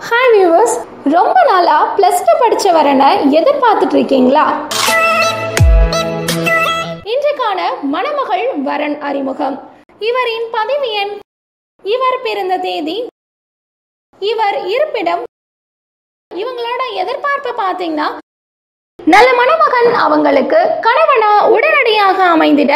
hi viewers ரொம்ப நாளா plus two படிச்ச வரனை எதிர்பார்த்துட்டு இருக்கீங்களா இன்றைக்கான மணமகள் வரன் அறிமுகம் இவரின் பதவி எண் இவர் பிறந்த தேதி இவர் இருப்பிடம் இவங்களோட எதிர்பார்ப்பு பார்த்தீங்கன்னா நல்ல மணமகன் அவங்களுக்கு கணவனா உடனடியாக அமைந்திட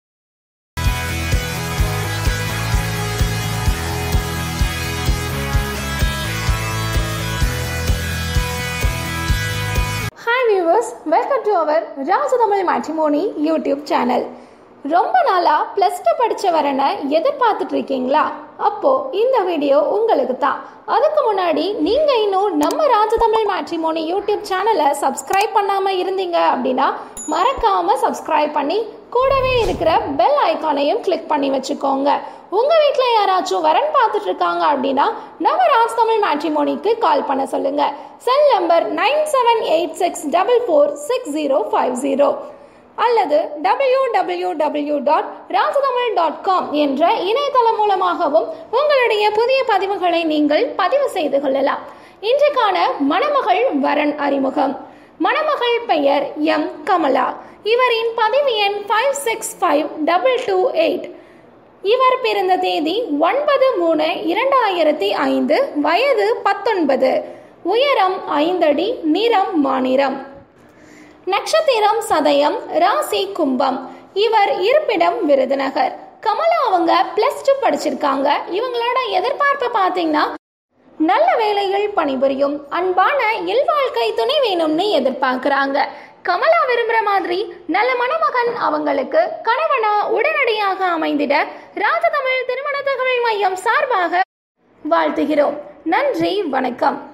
hi viewers welcome to our Rajatamil matrimony YouTube channel ரொம்ப நாளாக ப்ளஸ் டூ படித்த வரனை எதிர்பார்த்துட்டு இருக்கீங்களா அப்போ இந்த வீடியோ உங்களுக்கு தான் அதுக்கு முன்னாடி நீங்கள் இன்னும் நம்ம ராஜதமிழ் மேட்ரிமோனி யூடியூப் சேனலை சப்ஸ்கிரைப் பண்ணாமல் இருந்தீங்க அப்படின்னா மறக்காமல் சப்ஸ்கிரைப் பண்ணி கூடவே இருக்கிற பெல் ஐக்கானையும் கிளிக் பண்ணி வச்சுக்கோங்க உங்கள் வீட்டில் யாராச்சும் வரன் பார்த்துட்டு இருக்காங்க அப்படின்னா நம்ம ராஜ் தமிழ் மேட்ரிமோனிக்கு கால் பண்ண சொல்லுங்க cell number nine seven eight six double four six zero five zero அல்லது W W W dot Rajatamil dot com என்ற இணையதளம் மூலமாகவும் உங்களுடைய புதிய பதிவுகளை நீங்கள் பதிவு செய்து கொள்ளலாம் இன்றைக்கான மணமகள் வரன் அறிமுகம் மணமகள் பெயர் எம் கமலா இவரின் பதவி எண் five six five double two eight இவர் பிறந்த தேதி ஒன்பது மூணு இரண்டாயிரத்தி ஐந்து வயது பத்தொன்பது உயரம் ஐந்தடி நிறம் மாநிறம் நட்சத்திரம் சதயம் ராசி கும்பம் இவர் இருப்பிடம் விருதுநகர் கமலா அவங்க பிளஸ் டூ படிச்சிருக்காங்க இவங்களோட எதிர்பார்ப்பு பார்த்தீங்கன்னா நல்ல வேலைகள் பணிபுரியும் அன்பான இல்வாழ்க்கை துணை வேணும்னு எதிர்பார்க்குறாங்க கமலா விரும்புகிற மாதிரி நல்ல மணமகன் அவங்களுக்கு கணவனா உடனடியாக அமைந்திட ராஜதமிழ் திருமண தகவல் மையம் சார்பாக வாழ்த்துகிறோம் நன்றி வணக்கம்